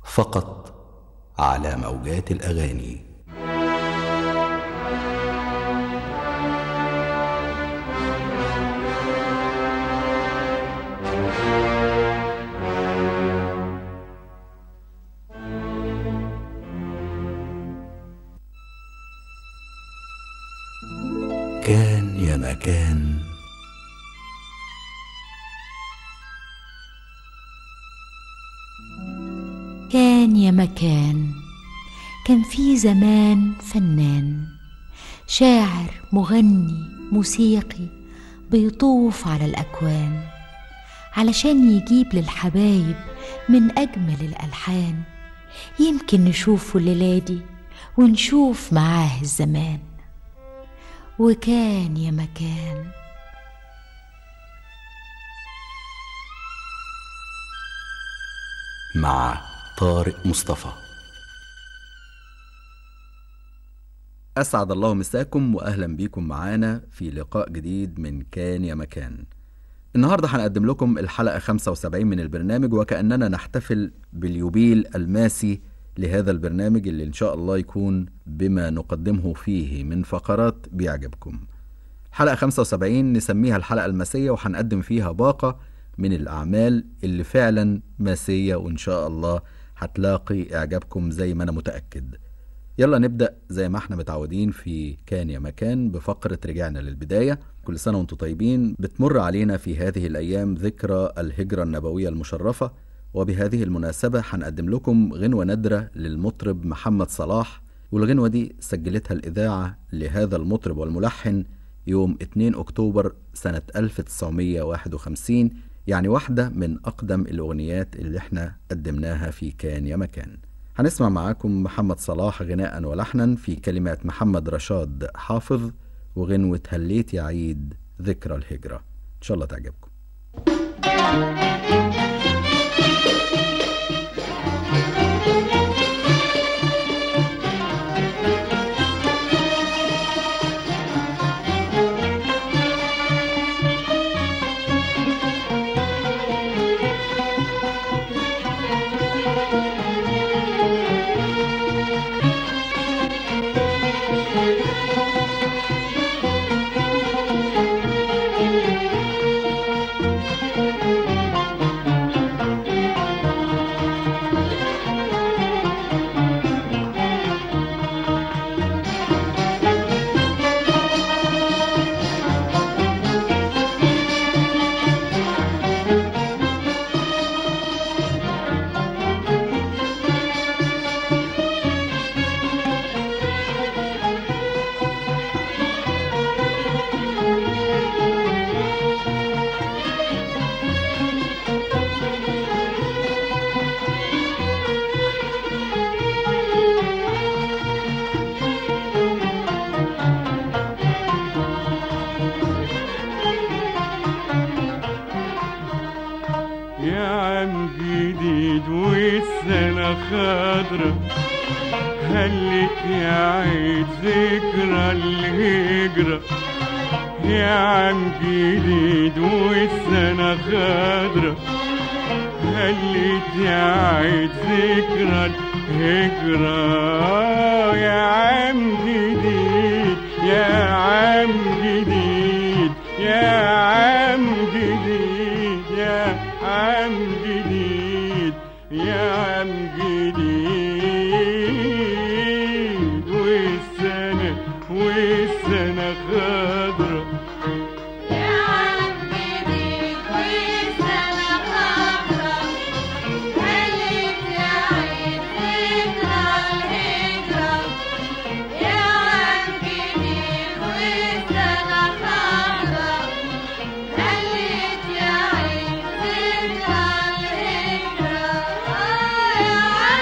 فقط على موجات الاغاني كان يا مكان كان يا مكان كان في زمان فنان شاعر مغني موسيقي بيطوف على الأكوان علشان يجيب للحبايب من أجمل الألحان يمكن نشوفه الليلة دي ونشوف معاه الزمان وكان يا مكان مع طارق مصطفى أسعد الله مساكم وأهلا بيكم معانا في لقاء جديد من كان يا مكان النهاردة هنقدم لكم الحلقة 75 من البرنامج وكأننا نحتفل باليوبيل الماسي لهذا البرنامج اللي إن شاء الله يكون بما نقدمه فيه من فقرات بيعجبكم حلقة 75 نسميها الحلقة الماسية وهنقدم فيها باقة من الأعمال اللي فعلا ماسية وإن شاء الله هتلاقي إعجابكم زي ما أنا متأكد يلا نبدأ زي ما احنا متعودين في كان يا مكان بفقرة رجعنا للبداية كل سنة وانتم طيبين بتمر علينا في هذه الأيام ذكرى الهجرة النبوية المشرفة وبهذه المناسبة هنقدم لكم غنوة نادرة للمطرب محمد صلاح والغنوة دي سجلتها الإذاعة لهذا المطرب والملحن يوم 2 أكتوبر سنة 1951 يعني واحدة من أقدم الأغنيات اللي احنا قدمناها في كان يا مكان هنسمع معاكم محمد صلاح غناء ولحنا في كلمات محمد رشاد حافظ وغنوة هليت يا عيد ذكرى الهجرة إن شاء الله تعجبكم يا عم جديد والسنة خضرة هلت يا عيد ذكرى الهجرة يا عم جديد والسنة خضرة هلت يا عيد ذكرى الهجرة يا عم جديد يا عم جديد يا عم جديد يا عم جديد يا عم جديد والسنة والسنة خضرة يا عم جديد والسنة خضرة هلت يا عيد ذكرى الهجرة يا عم جديد والسنة خضرة هلت يا عيد ذكرى الهجرة يا عم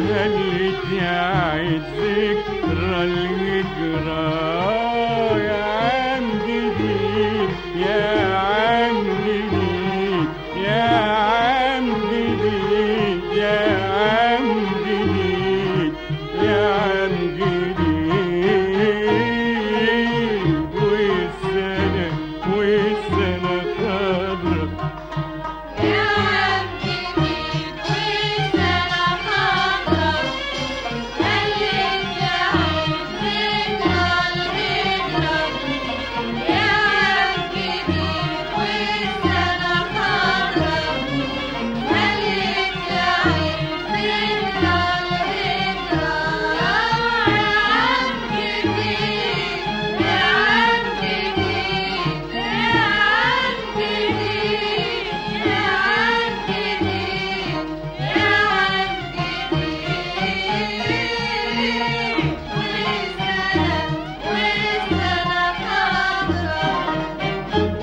خلت يا عيد ذكرى الهجرة يا عام جديد يا عام جديد يا عام جديد يا عام جديد يا عام جديد والسنة والسنة خضرا يا عم جديد والسنة خضرا خلت يا عيد ذكرى الهجرة يا عم جديد والسنة خضرا خلت يا عيد ذكرى الهجرة يا عم جديد يا عم جديد يا عم جديد يا عم جديد يا عم جديد والسنة والسنة خضرا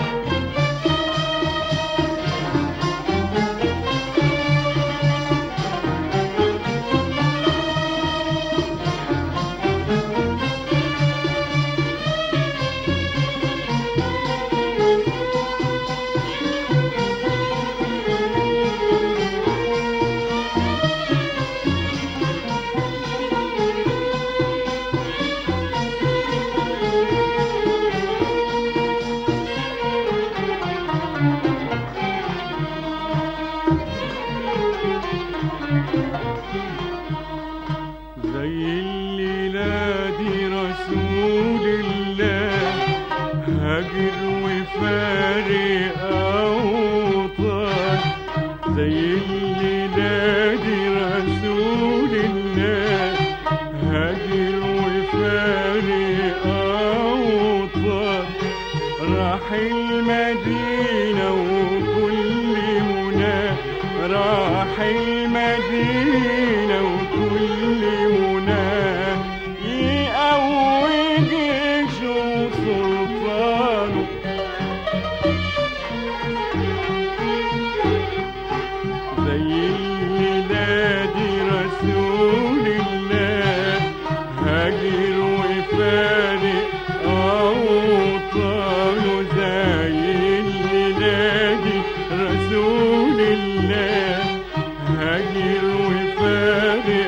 زي الليلة دي رسول الله هاجر وفارق أوطان زي الليلة دي رسول الله هاجر وفارق أوطان راح المدينة وكل منى راح المدينة وكل منى يقوي جيشه وسلطانه زي الليلة رسول الله هاجر وفارق أوطانه زي الليلة رسول الله هاجر وفارق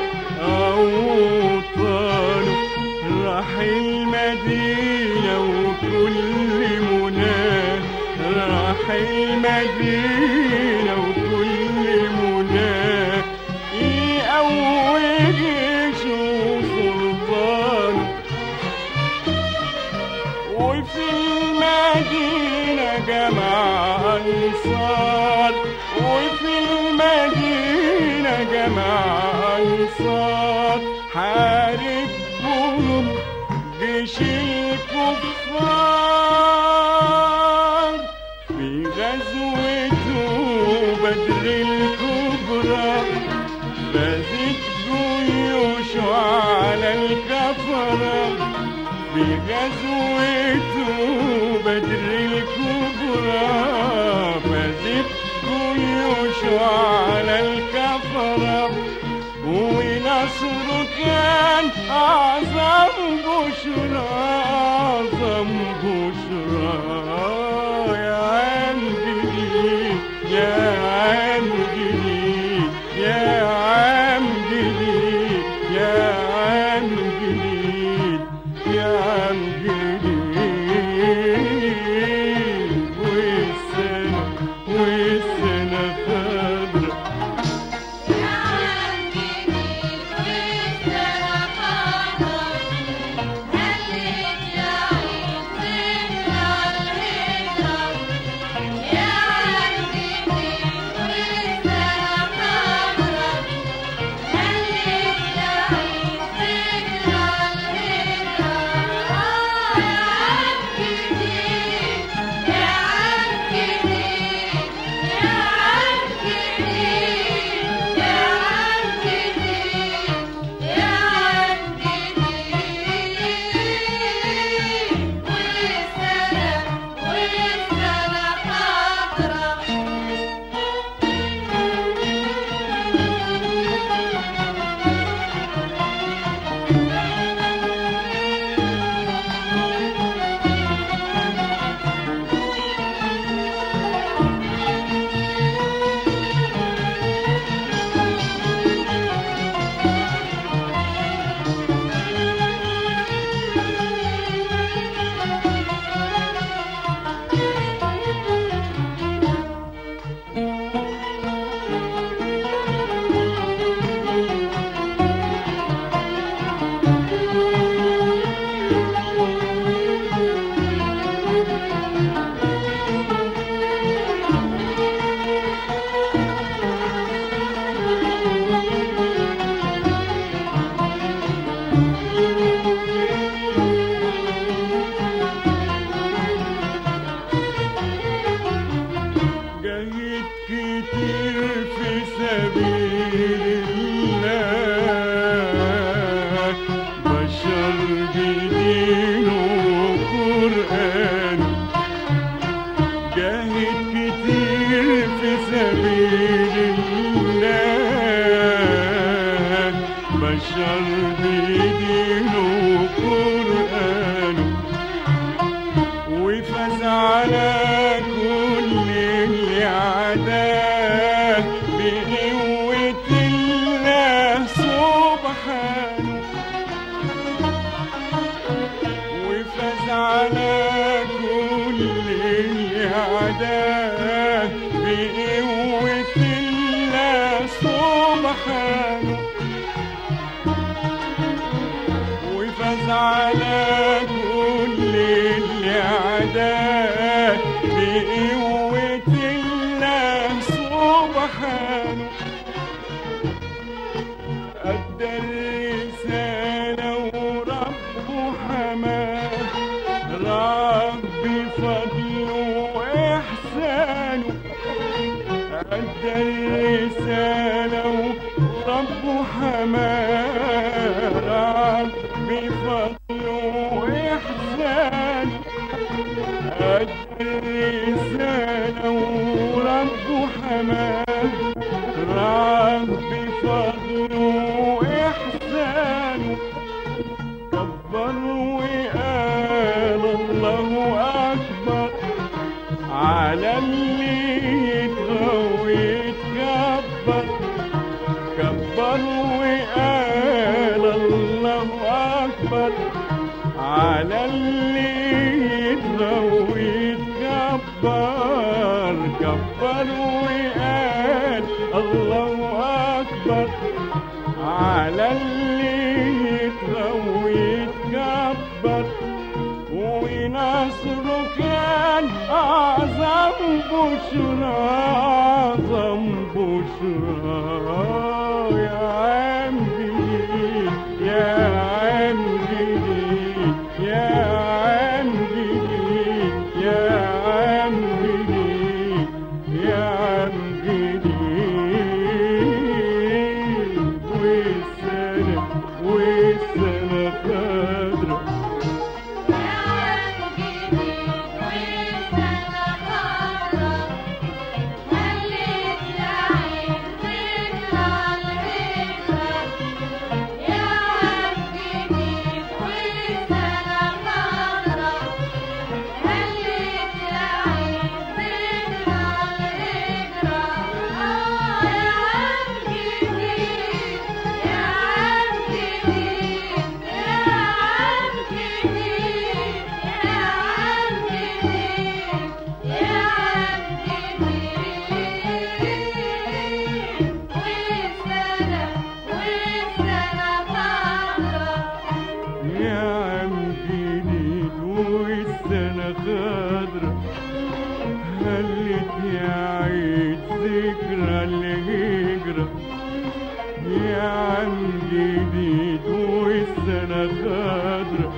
أوطانه راح المدينة وكل مناه راح المدينة وكل مناه يقوي جيشه وسلطانه وفي المدينة جمع أنصار وفي المدينة جمع أنصار حاربهم جيش الكفار في غزوته بدر الكبرى بازت جيوش على الكفرة في غزوته بدر الكبرى بازت جيوش على الكفرة ونصره كان أعظم بشرى أعظم بشرى يا عم جديد يا عم جديد يا عم جديد يا عم جديد يا عم جديد والسنة والسنة خضرا يا عم جديد والسنة خضرا خلت يا عيد كتير في سبيل الله بشر بدينه وقرآنه جاهد كتير في سبيل الله بشر بدينه وقرآنه وفاز على كل اللي عداه بقوة الله سبحانه وفاز على كل اللي عداه بقوة الله سبحانه وفاز على كل اللي عداه بقوة الله سبحانه أدى الرسالة وربه حماه رب فضله وإحسانه أدى الرسالة وربه حماه رب فضله وإحسانه أدى الرسالة وربه حماه رب فضله وإحسانه كبر وقال الله أكبر على اللي يتغوي يتكبر كبر وقال الله أكبر على اللي يتغوي يتكبر كبر وقال الله أكبر على اللي يتغوي يتكبر ونصره كان أعظم بشرى أعظم بشرى يا عم جديد يا عم جديد يا عم جديد يا عم جديد يا عم جديد والسنة والسنة خضرا يا عم جديد والسنة خضرا هلت يا عيد ذكرى الهجرة يا عم جديد والسنة خضرا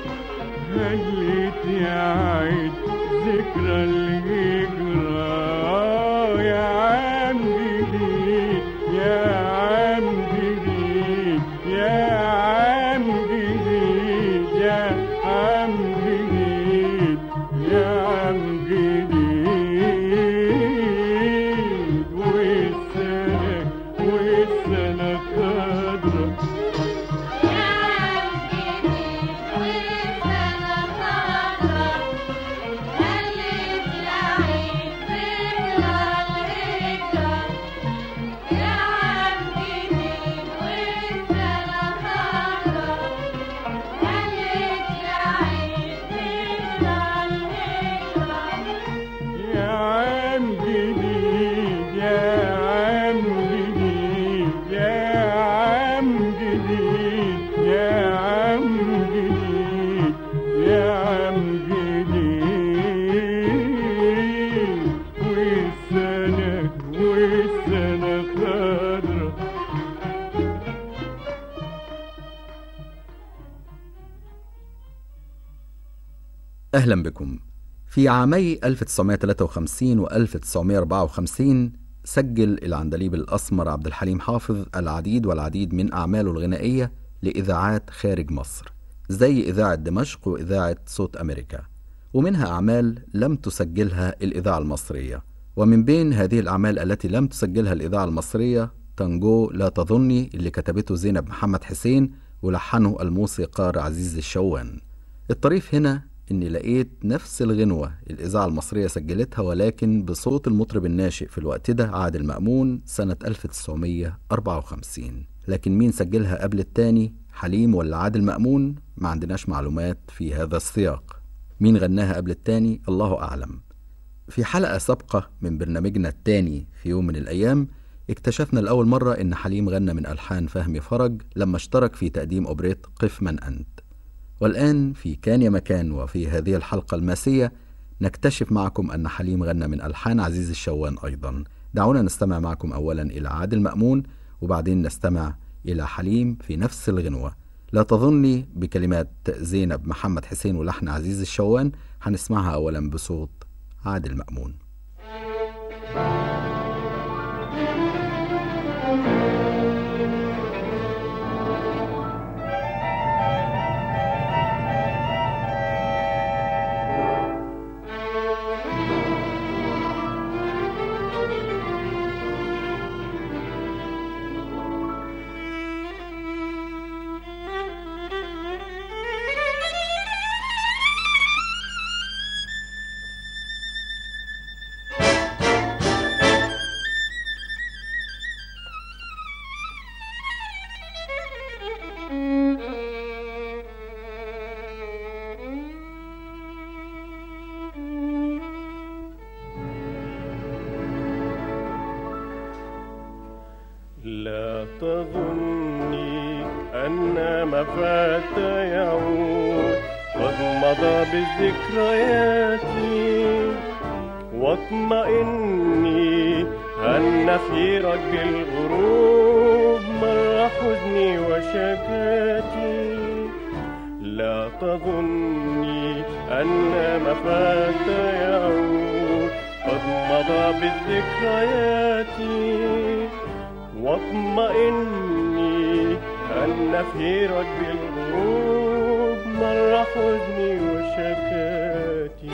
هلت يا عيد ذكرى الهجرة يا عم جديد يا عم جديد يا عم جديد يا عم جديد يا عم جديد والسنة والسنة خضرا يا عم جديد يا عم جديد يا عم جديد يا عم جديد يا عم جديد والسنة والسنة خضرا أهلا بكم في عامي 1953 و 1954 سجل العندليب الأسمر عبد الحليم حافظ العديد والعديد من أعماله الغنائية لإذاعات خارج مصر زي إذاعة دمشق وإذاعة صوت أمريكا ومنها أعمال لم تسجلها الإذاعة المصرية ومن بين هذه الأعمال التي لم تسجلها الإذاعة المصرية تانجو لا تظني اللي كتبته زينب محمد حسين ولحنه الموسيقار عزيز الشوان الطريف هنا إني لقيت نفس الغنوة الإذاعة المصرية سجلتها ولكن بصوت المطرب الناشئ في الوقت ده عادل مأمون سنة 1954 لكن مين سجلها قبل التاني حليم ولا عادل مأمون ما عندناش معلومات في هذا السياق مين غناها قبل التاني الله أعلم في حلقة سابقة من برنامجنا التاني في يوم من الأيام اكتشفنا لأول مرة إن حليم غنى من ألحان فهمي فرج لما اشترك في تقديم أوبريت قف من أنت والآن في كان يا مكان وفي هذه الحلقة الماسية نكتشف معكم أن حليم غنى من ألحان عزيز الشوان أيضا دعونا نستمع معكم أولا إلى عادل مأمون وبعدين نستمع إلى حليم في نفس الغنوة لا تظني بكلمات زينب محمد حسين ولحن عزيز الشوان هنسمعها أولا بصوت عادل مأمون لا تظني أن ما فات يعود قد مضى بالذكريات واطمئني أن في رج الغروب مر حزني وشكاتي لا تظني أن ما فات يعود قد مضى بالذكريات واطمئني أن في ركب الغروب مر حزني وشكاتي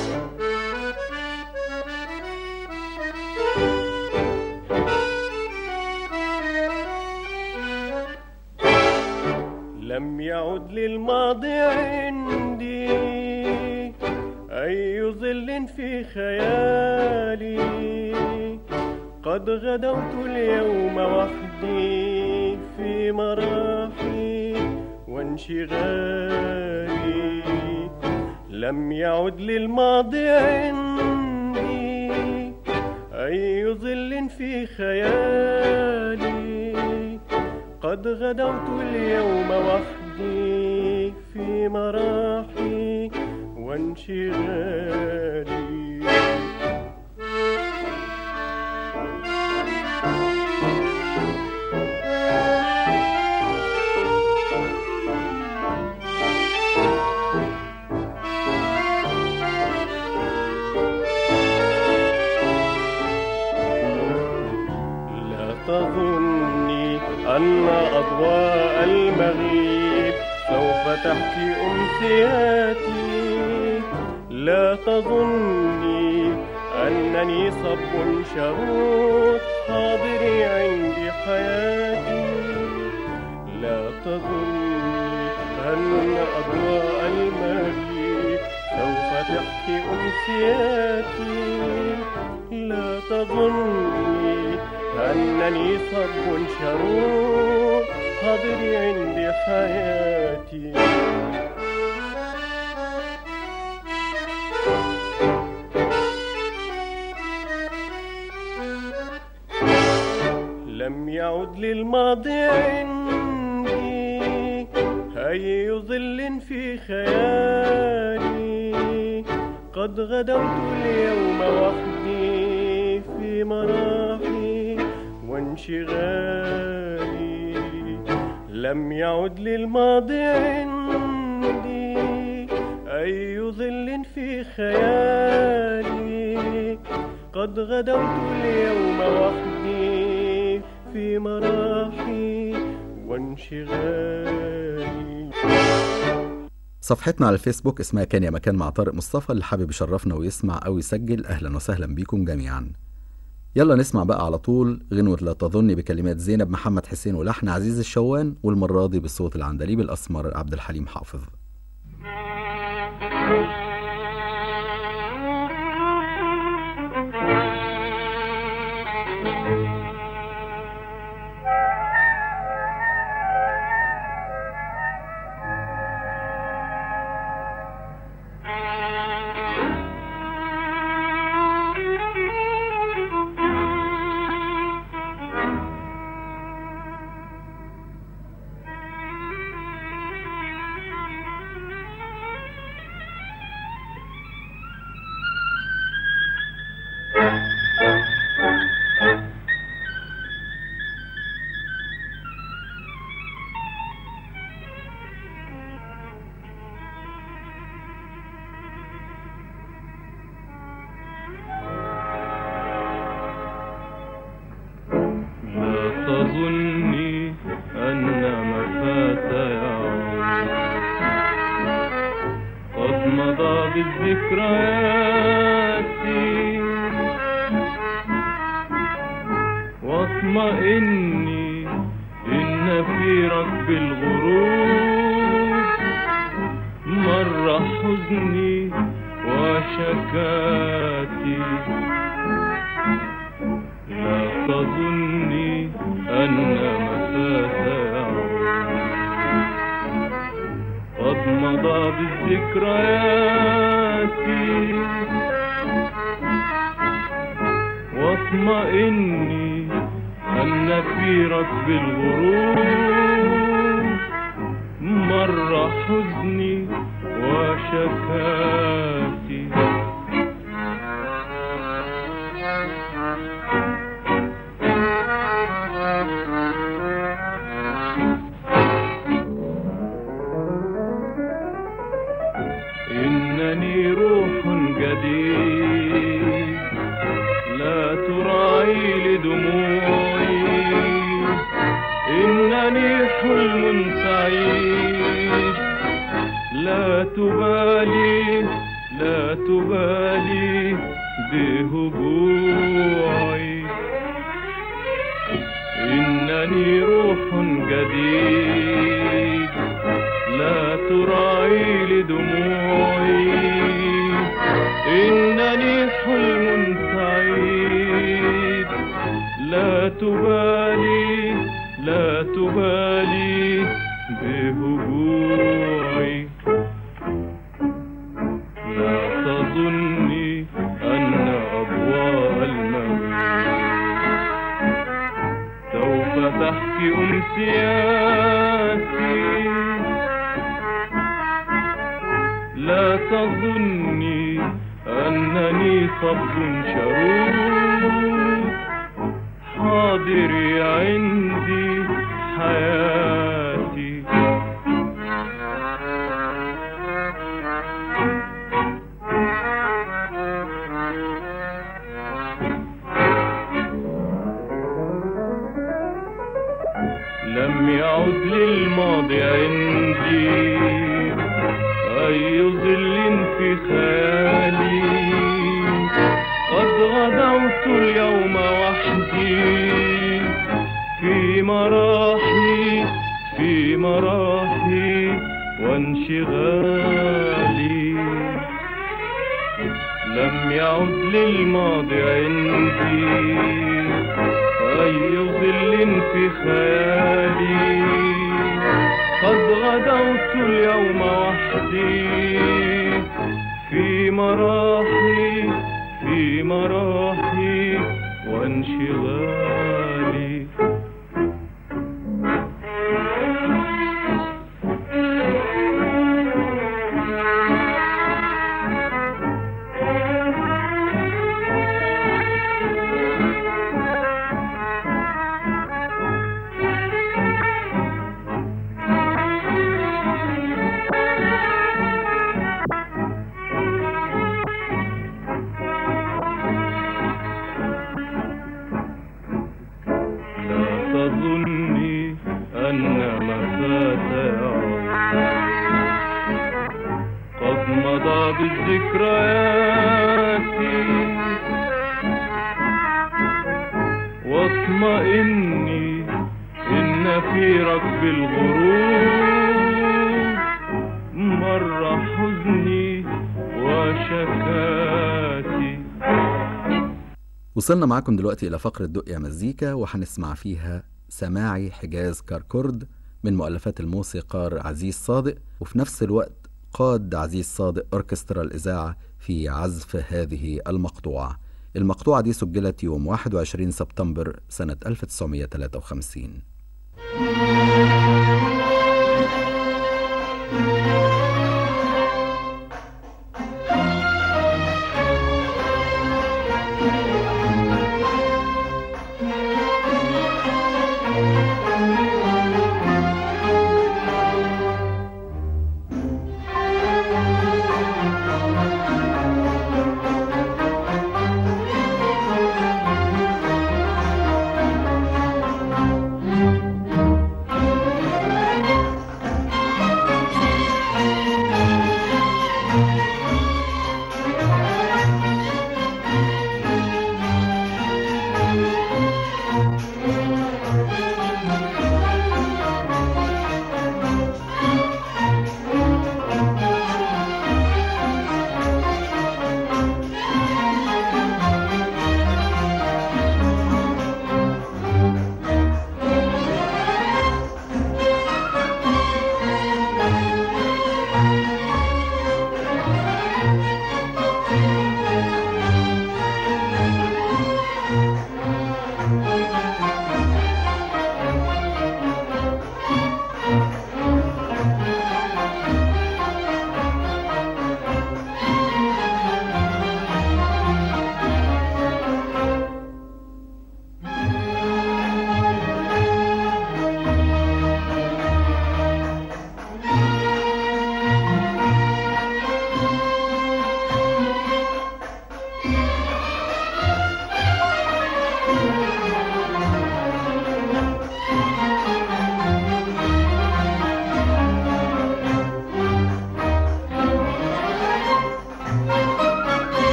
لم يعد للماضي عندي أي ظل في خيالي قد غدوت اليوم وحدي في مراحي وانشغالي لم يعد للماضي عندي أي ظل في خيالي قد غدوت اليوم وحدي في مراحي وانشغالي لا تظني أن أضواء المغيب سوف تحكي أمسياتي لا تظني أنني صب شروط حاضري عندي حياتي لا تظني أن أضواء المغيب سوف تحكي أمسياتي لا تظني أنني صب شروق حاضري عندي حياتي لم يعد للماضي عندي أي ظل في خيالي قد غدوت اليوم وحدي في مراحي وانشغالي لم يعد للماضي عندي أي ظل في خيالي قد قد غدوت اليوم وحدي في مراحي وانشغالي صفحتنا على الفيسبوك اسمها كان يا مكان مع طارق مصطفى اللي حابب يشرفنا ويسمع أو يسجل أهلا وسهلا بيكم جميعا يلا نسمع بقى على طول غنوة لا تظني بكلمات زينب محمد حسين ولحن عزيز الشوان والمرة دي بالصوت العندليب الأسمر عبد الحليم حافظ لا تظني أن ما فات يعود قد مضى بالذكريات واطمئني إن في ركب الغروب مر حزني وشكاتي لا تظني أن مساك يعود قد مضى بالذكريات واطمئني أن في ركب الغروب مر حزني وشكاتي إنني روح جديد لا تراعي لدموعي إنني حلم سعيد لا تبالي لا تبالي بهجوعي إنني روح جديد لا تراعي لدموعي إنني حلم سعيد لا تبالي لا تبالي بهجوعي لا تظني أن أضواء الموت سوف تحكي أمسياتي لا تظني أنني صب شرود حاضري عندي حياتي لم يعد للماضي عندي أي ظل في خيالي قد غدوت اليوم وحدي في مراحي في مراحي وانشغالي لم يعد للماضي عندي أي ظل في خيالي قد غدوت اليوم وحدي في مراحي في مراحي وانشغالي بعض الذكريات واطمئني إن في ركب الغروب مر حزني وشكاتي وصلنا معاكم دلوقتي إلى فقرة دق يا مزيكا وهنسمع فيها سماعي حجاز كركرد من مؤلفات الموسيقار عزيز صادق وفي نفس الوقت قاد عزيز صادق أوركسترا الإذاعة في عزف هذه المقطوعة المقطوعة دي سجلت يوم 21 سبتمبر سنة 1953 يا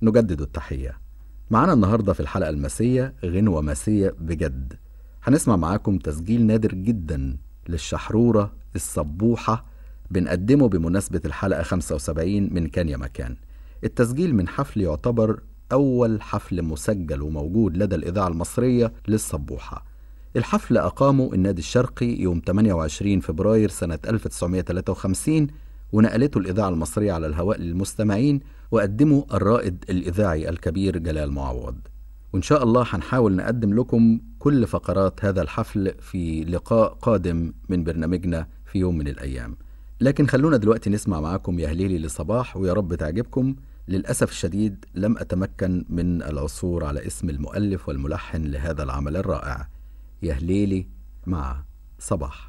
نجدد التحية معانا النهاردة في الحلقة المسية غنوة مسية بجد هنسمع معاكم تسجيل نادر جدا للشحرورة الصبوحة بنقدمه بمناسبة الحلقة 75 من كان يا مكان التسجيل من حفل يعتبر أول حفل مسجل وموجود لدى الإذاعة المصرية للصبوحة الحفل أقامه النادي الشرقي يوم 28 فبراير سنة 1953 ونقلته الإذاعة المصرية على الهواء للمستمعين وقدمه الرائد الإذاعي الكبير جلال معوض وإن شاء الله هنحاول نقدم لكم كل فقرات هذا الحفل في لقاء قادم من برنامجنا في يوم من الأيام لكن خلونا دلوقتي نسمع معاكم يا هليلي لصباح ويا رب تعجبكم للأسف الشديد لم أتمكن من العثور على اسم المؤلف والملحن لهذا العمل الرائع يا هليلي مع صباح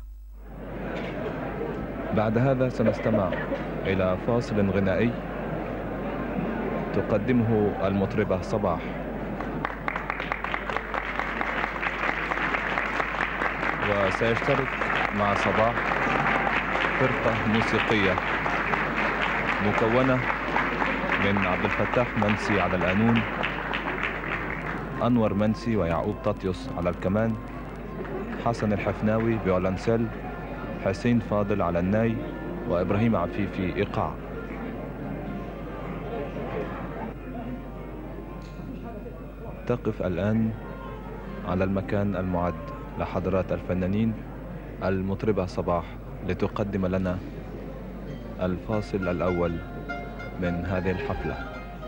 بعد هذا سنستمع إلى فاصل غنائي تقدمه المطربة صباح وسيشترك مع صباح فرقة موسيقية مكونة من عبد الفتاح منسي على القانون أنور منسي ويعقوب تطيس على الكمان حسن الحفناوي فيولنسيل حسين فاضل على الناي وإبراهيم عفيفي إيقاع تقف الآن على المكان المعد لحضرات الفنانين المطربة صباح لتقدم لنا الفاصل الأول من هذه الحفلة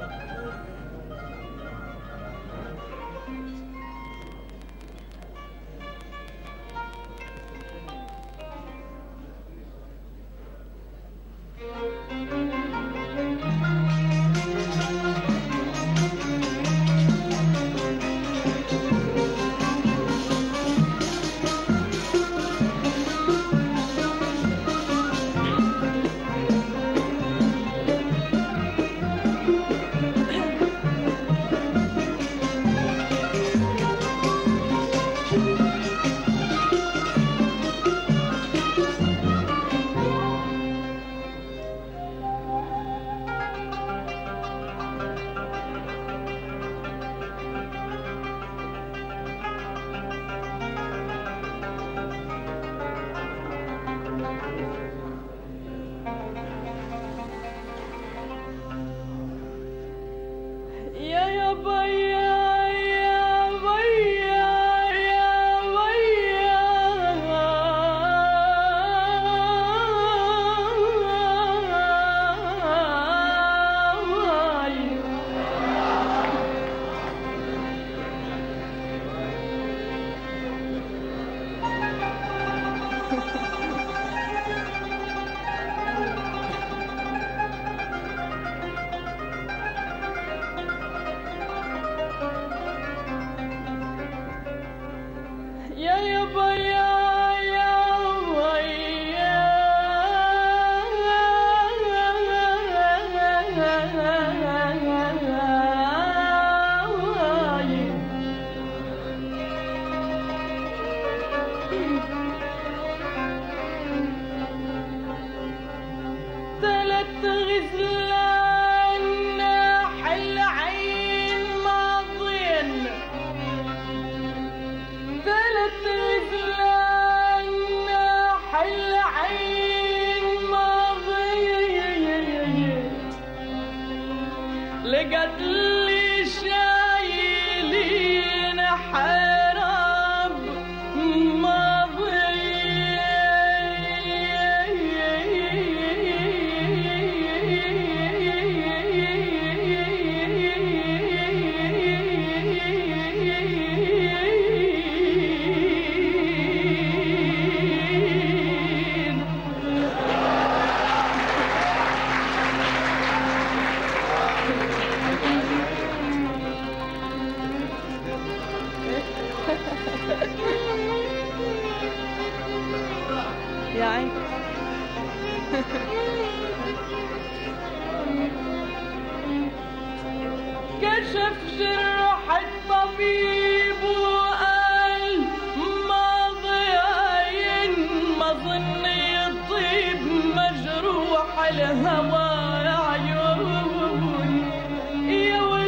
يا يا بيا يا بيا يا بيا يا يا بيا يا بيا ثلاث غزلان حل عين ماضين ثلاث غزلان حل عين ماضين لقت لي شايلين حراب ماضين يا عين كشف جرح الطبيب وقال ما ضاين ما ظن يطيب مجروح الهوى عيون يا ويلي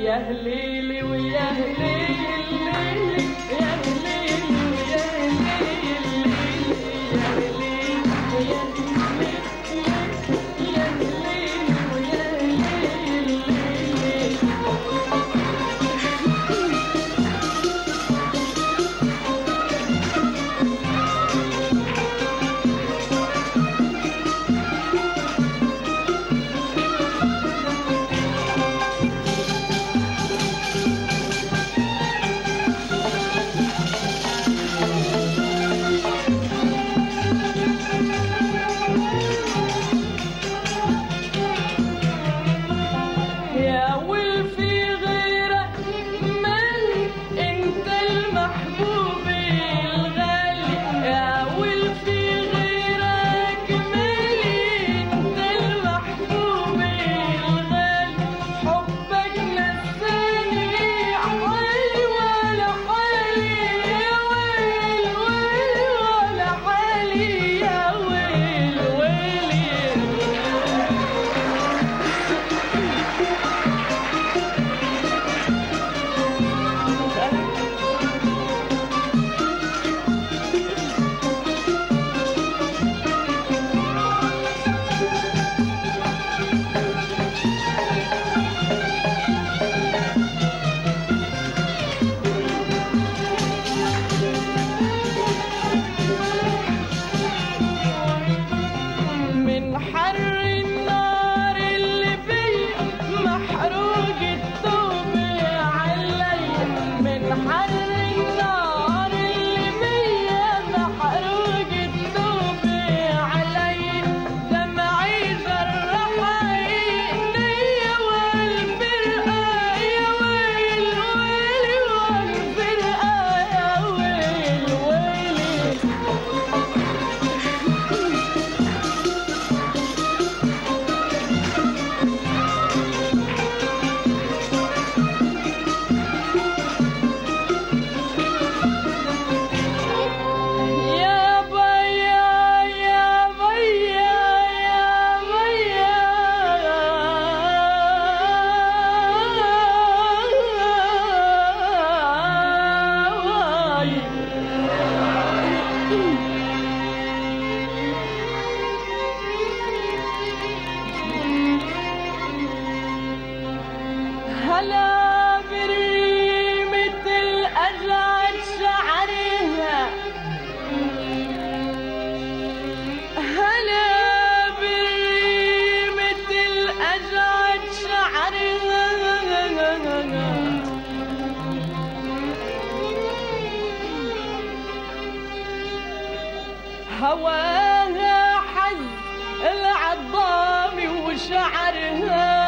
يا هليلي ويا هليلي يا هليلي ويا هليلي يا هليلي ويا هليلي يا هليلي ويا هليلي يا والفي غيرك من انت المحبوب الغالي يا والفي غيرك من انت المحبوب الغالي حبك نساني حالي ولا حالي يا ويل ويل ولا حالي يا ويل ويلي من حر النار اللي بيا محروق الثوب علي من حر النار اللي بيا محروق الثوب علي دمعي جرح عيني والفرقة يا ويل ويلي والفرقة يا ويل ويلي يا بيا يا بيا يا بيا هلا بريمة الأجعد شعرها هلا بريمة الأجعد شعرها هواها حز العظام وشعرها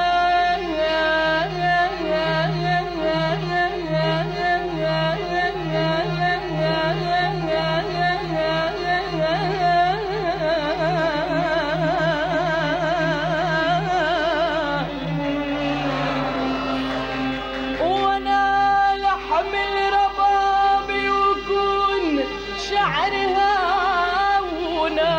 وانا لحمل ربابي وكون شعرها ونار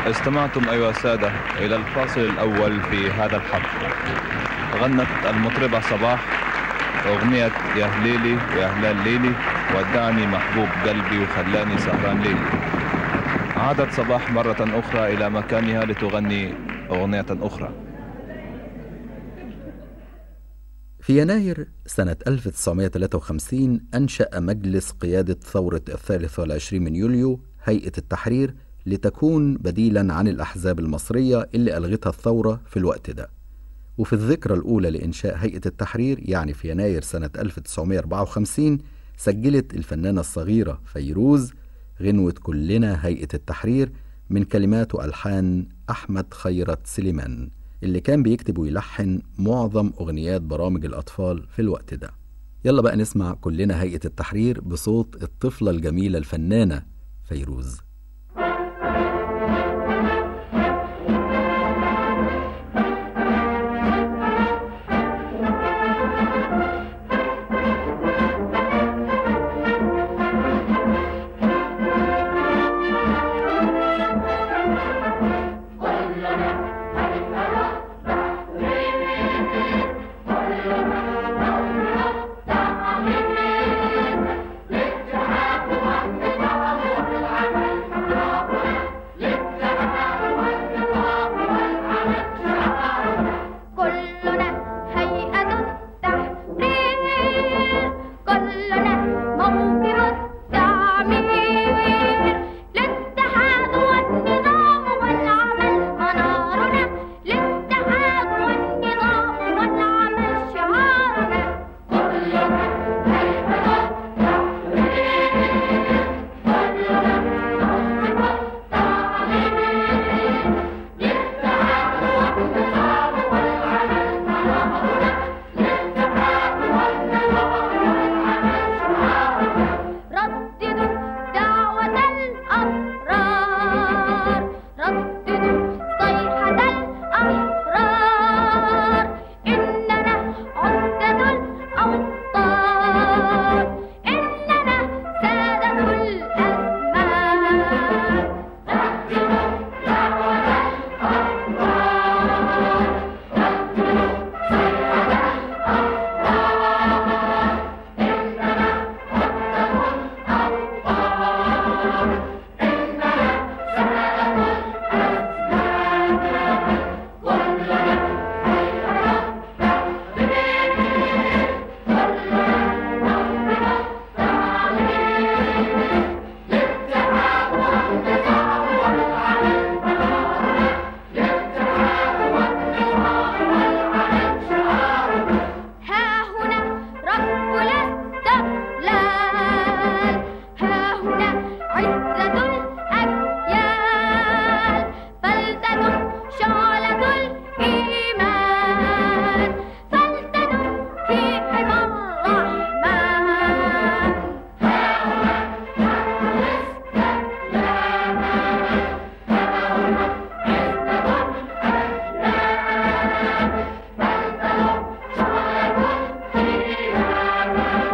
استمعتم أيها السادة إلى الفاصل الأول في هذا الحفل غنت المطربة صباح أغنية يا هليلي ويا هلال ليلي ودعني محبوب قلبي وخلاني سهران ليلي عادت صباح مرة أخرى إلى مكانها لتغني أغنية أخرى في يناير سنة 1953 أنشأ مجلس قيادة ثورة الثالث والعشرين من يوليو هيئة التحرير لتكون بديلا عن الأحزاب المصرية اللي ألغتها الثورة في الوقت ده وفي الذكرى الأولى لإنشاء هيئة التحرير يعني في يناير سنة 1954 سجلت الفنانة الصغيرة فيروز غنوة كلنا هيئة التحرير من كلمات وألحان أحمد خيرت سليمان اللي كان بيكتب ويلحن معظم أغنيات برامج الأطفال في الوقت ده يلا بقى نسمع كلنا هيئة التحرير بصوت الطفلة الجميلة الفنانة فيروز كلنا هيئة التحرير كلنا موكب التعمير الاتحاد والنظام والعمل منارنا الاتحاد والنظام والعمل شعارنا كلنا هيئة التحرير كلنا موكب التعمير الاتحاد والنظام والعمل منارنا الاتحاد والنظام والعمل شعارنا رددوا دعوة الأبرار رددوا صيحة الأحرار إننا عدة الأوطان إننا سادة الأزمان رددوا دعوة الأبرار رددوا صيحة الأحرار إننا عدة الأوطان إننا سادة الأزمان كلنا هيئة التحرير كلنا موكب التعمير الاتحاد والنظام والعمل منارنا الاتحاد والنظام والعمل شعارنا ها هنا رب الاستقلال ها هنا عزة الأجيال بلدة شعلة الإيمان بلدة في حمى الرحمن ها هنا رب الاستقلال ها هنا عزة الأجيال بلدة شعلة الإيمان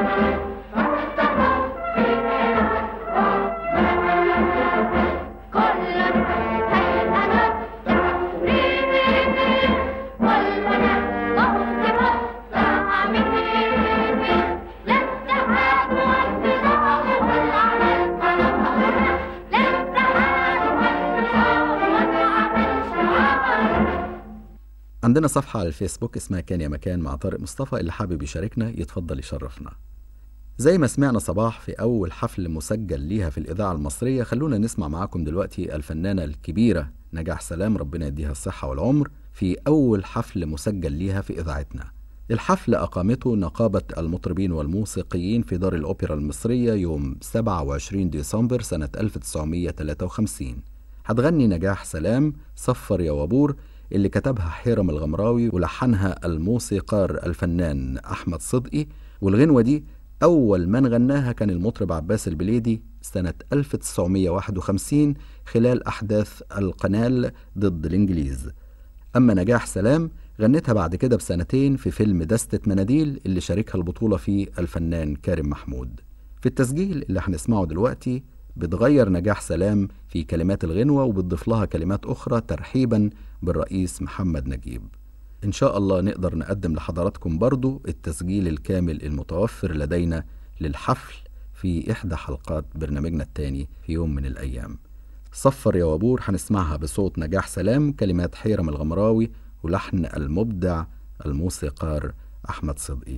عندنا صفحة على الفيسبوك اسمها كان يا مكان مع طارق مصطفى اللي حابب يشاركنا يتفضل يشرفنا زي ما سمعنا صباح في أول حفل مسجل ليها في الإذاعة المصرية خلونا نسمع معاكم دلوقتي الفنانة الكبيرة نجاح سلام ربنا يديها الصحة والعمر في أول حفل مسجل ليها في إذاعتنا الحفل أقامته نقابة المطربين والموسيقيين في دار الأوبرا المصرية يوم 27 ديسمبر سنة 1953 هتغني نجاح سلام صفر يا وبور اللي كتبها حيرم الغمراوي ولحنها الموسيقار الفنان أحمد صدقي والغنوة دي أول من غناها كان المطرب عباس البليدي سنة 1951 خلال أحداث القنال ضد الإنجليز أما نجاح سلام غنتها بعد كده بسنتين في فيلم دستة مناديل اللي شاركها البطولة فيه الفنان كارم محمود في التسجيل اللي هنسمعه دلوقتي بتغير نجاح سلام في كلمات الغنوة وبتضيف لها كلمات أخرى ترحيبا بالرئيس محمد نجيب إن شاء الله نقدر نقدم لحضراتكم برضو التسجيل الكامل المتوفر لدينا للحفل في إحدى حلقات برنامجنا التاني في يوم من الأيام صفر يا وابور هنسمعها بصوت نجاح سلام كلمات حيرم الغمراوي ولحن المبدع الموسيقار أحمد صدقي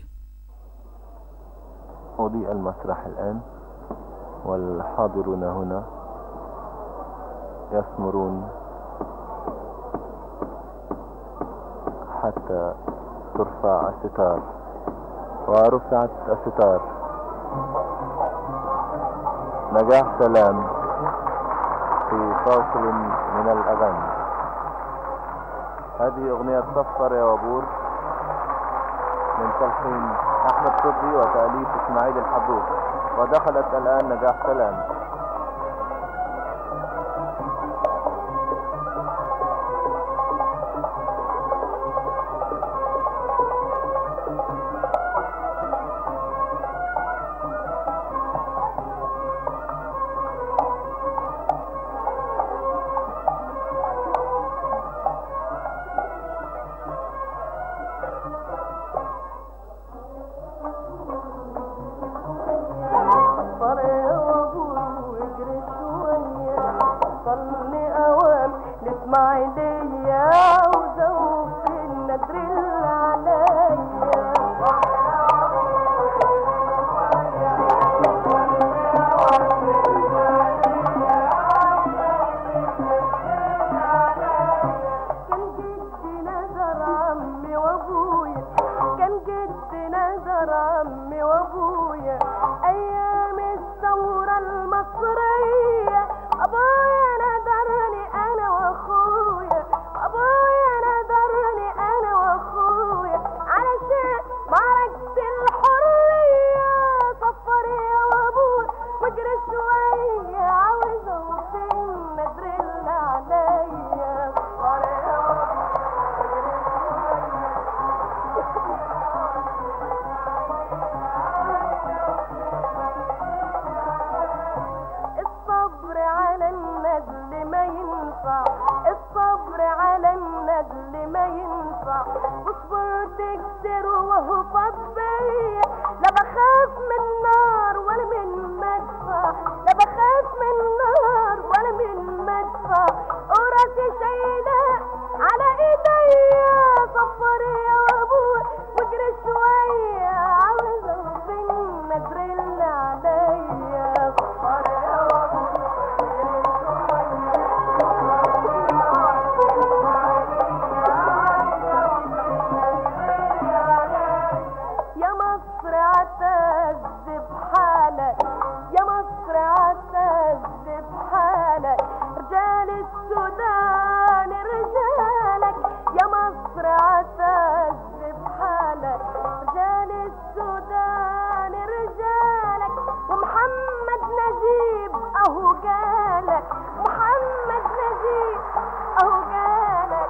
أضيء المسرح الآن والحاضرون هنا يثمرون حتى ترفع الستار ورفعت الستار نجاح سلام في فاصل من الأغاني هذه أغنية صفر يا وبور من تلحين أحمد صدقي وتأليف إسماعيل الحبوب ودخلت الآن نجاح سلام صفر يا وابور واجري شوية وصلني أوام الإسماعيلية وزوج النذر اللي عليا كان جدي نذر عمي وابويا كان جدي نذر عمي وابويا ايام الثورة المصرية ابويا نذرني انا واخويا ابويا نذرني انا واخويا علشان معركة الحرية صفر يا وابويا واجري شوية عاوز اوفي النذر اللي عليا صفر يا وابويا الصبر على النجل ما ينفع الصبر على النجل ما ينفع وصبرت كتير وهو فاض بيا لا بخاف من نار ولا من مدفع لا بخاف من نار ولا من مدفع وراسي شايلة على ايديا صفر يا وابوي واجري شوية عاوز اوفي النذر اللي عليا صفر يا وابوي واجري يا مصر اعتز بحالك يا مصر اعتز بحالك رجال السودان رجالك يا مصر اعتز بحالك رجال السودان رجالك ومحمد نجيب اهو قالك محمد نجيب اهو قالك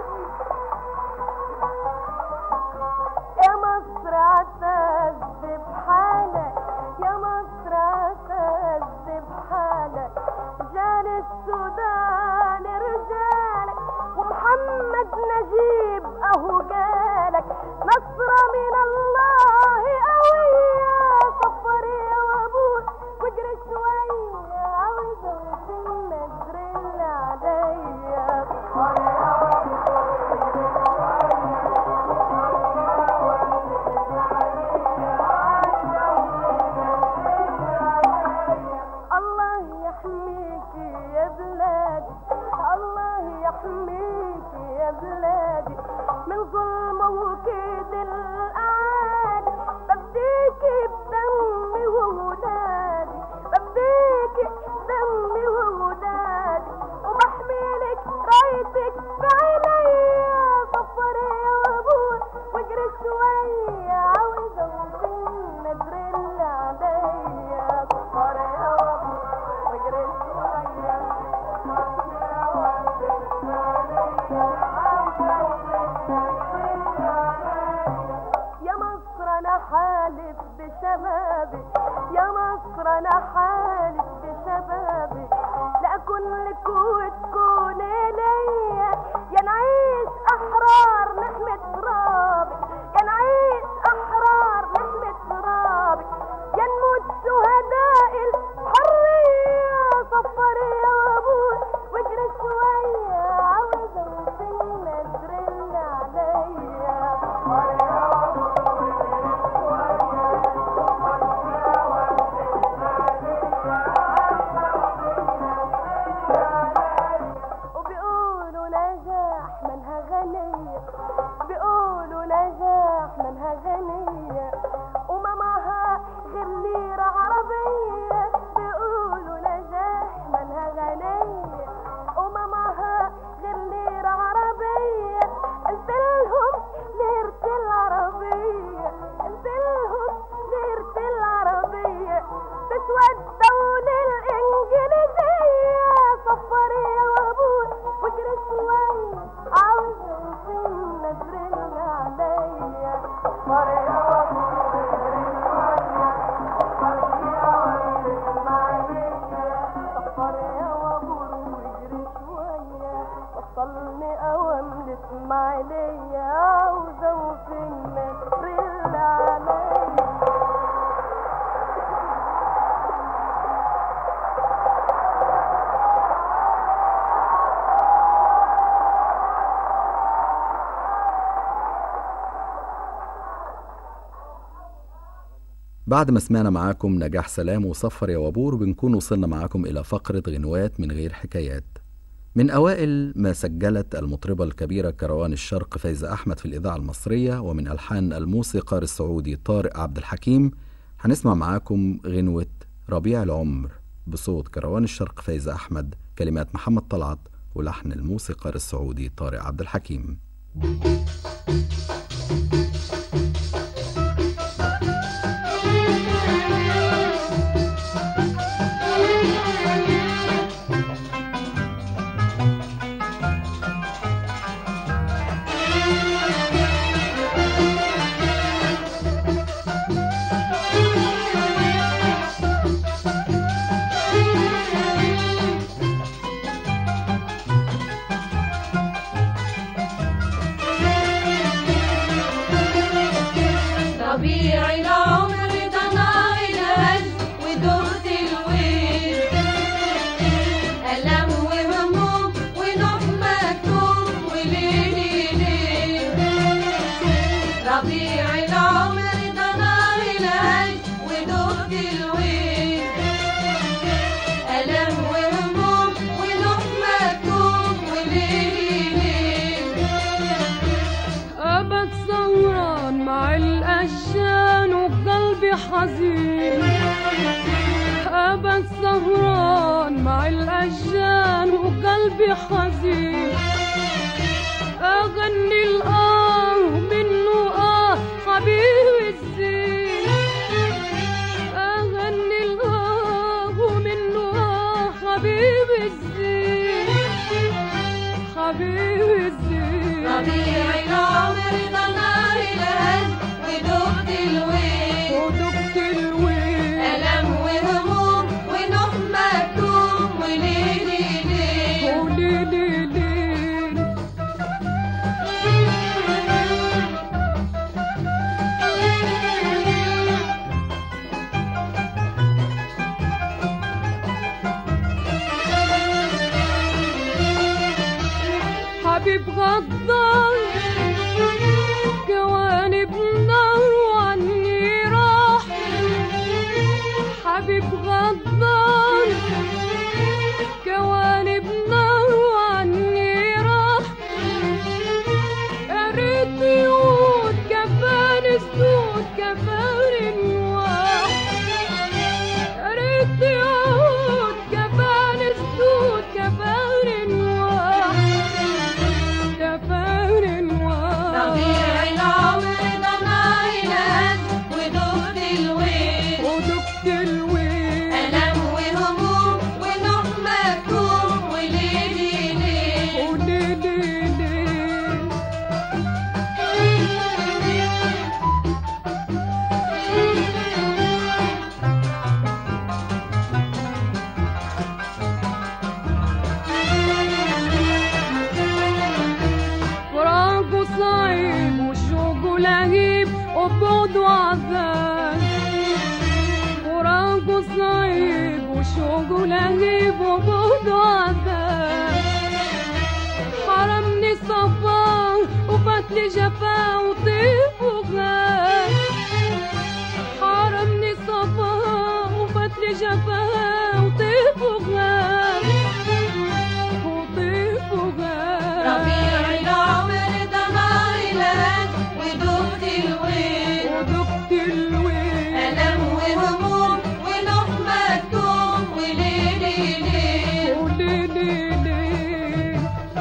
يا مصر اعتز بحالك يا مصر اعتز بحالك رجال السودان رجالك ومحمد نجيب اهو قالك نصرة من الله قوية صفر يا وابوي واجري شوية عاوزة في النذر اللي عليا صفر يا وابوي الله يحميك يا بلادي الله يحميك يا بلادي من ظلم وكيد الأعادي بفديكي بدمي وولادي بفديكي بدمي وولادي وبحميلك رايتك بعينيا صفر يا وابوي واجري شوية عاوزة اوفي النذر اللي عليا صفر يا وابوي واجري يا مصر انا حالف بشبابي يا مصر انا حالف شبابي لا اكون لك وتكوني ليا يا نعيش احرار نحمد ترابك يا نعيش احرار نحمد ترابك يا نموت شهداء الحرية صفر يا ابوي واجري شوية عاوزة وسنة ترن عليا وبيقولوا نجاح منها غنية بيقولوا نجاح منها غنية وما معها غير ليرة عربية بيقولوا نجاح منها غنية وما معها غير ليرة عربية قلت لهم ليرة العربية قلت لهم ليرة العربية تسوى الدولة الإنجليزية صفري يا وابوي واجري شوية عاوزة وسنة ترن عليا صفري يا وابوي واجري شوية صفري يا وابوي واجري شوية وصلني أوام الإسماعيلية عاوزة وسنة ترن عليا بعد ما سمعنا معاكم نجاح سلام وصفر يا وابور بنكون وصلنا معاكم إلى فقرة غنوات من غير حكايات من أوائل ما سجلت المطربة الكبيرة كروان الشرق فايزة أحمد في الإذاعة المصرية ومن ألحان الموسيقار السعودي طارق عبد الحكيم هنسمع معاكم غنوة ربيع العمر بصوت كروان الشرق فايزة أحمد كلمات محمد طلعت ولحن الموسيقار السعودي طارق عبد الحكيم ربيع العمر ده نار الهج ودرت الويل ألم وهموم ونوح مكتوم وليلي ليل ربيع العمر ده نار الهج ودرت الويل ألم وهموم ونوح مكتوم وليلي ليل أبد سهران مع الأشجان وقلبي حزين أبد سهران مع الأشجان وقلبي حزين أغني الآه منه آه حبيبي الزين أغني الآه منه آه حبيبي الزين حبيبي الزين ربيع العمر ده نار الهج ودقت الويل ودقت الويل ألم وهموم ونوح مكتوم وليلي ليل وليلي ليل عذاب وراقه صعيب وشوقه لهيب وبعده عذاب حرمني صفاه وفتلي جفاه وطيب وغاب حرمني صفاه وفتلي جفاه وطيب وغاب وطيب وغاب ربيع العمر ضنار الهان ودقت الويل ودقت الويل ألم وهموم ونوح مكتوم وليلي ليل وليلي ليل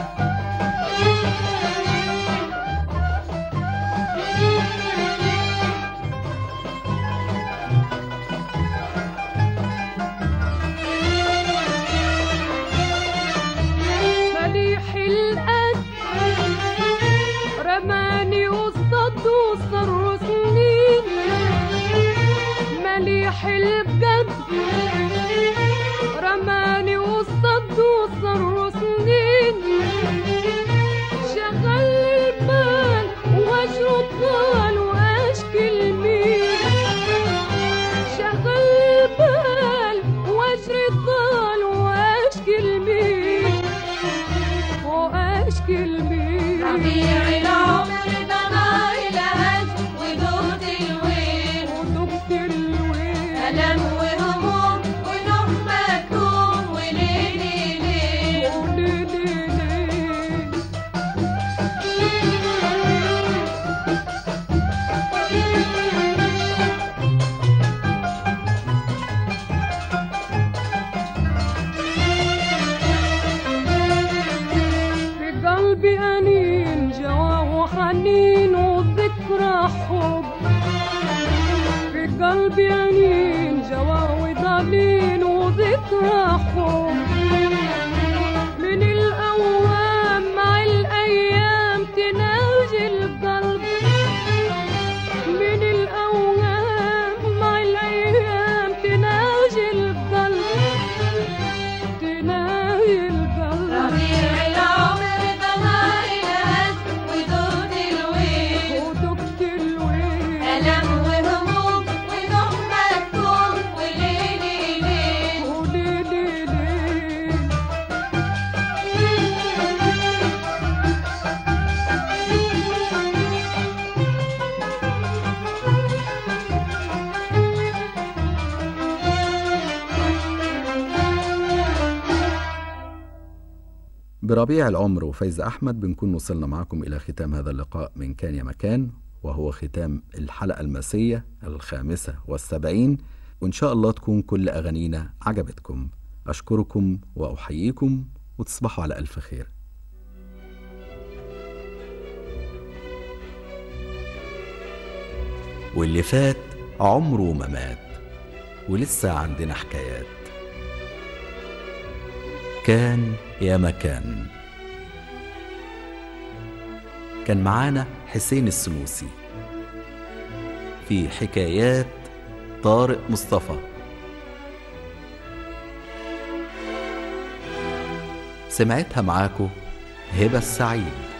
مليح القد رماني وصد وصر سنين مليح البجد رماني وصد وصر سنين شغل البال واجره طال واشكي المين شغل البال واجري طال واشكي المين واشكي المين ربيع العمر ضنار الهان ودقت الويل ودقت الويل ألم وهموم ونوح مكتوم وليلي ليل وليلي ليل في قلبي أنين جوا وحنين وذكرى حب في قلبي أنين جوا وضليل وذكرى حب من الأوام مع الأيام تناجي القلب من الأوام مع الأيام تناجي القلب تناجي القلب ربيع العمر ضنار الهان ودقت الويل ودقت الويل ألم وهموم ونوح مكتوم وليلي ليل وليلي ليل بربيع العمر وفايزة أحمد بنكون وصلنا معكم إلى ختام هذا اللقاء من كان يا مكان وهو ختام الحلقة الماسية الخامسة والسبعين وإن شاء الله تكون كل أغانينا عجبتكم أشكركم وأحييكم وتصبحوا على ألف خير واللي فات عمره ما مات ولسه عندنا حكايات كان يا مكان كان معانا حسين السنوسي في حكايات طارق مصطفى سمعتها معاكو هبة السعيد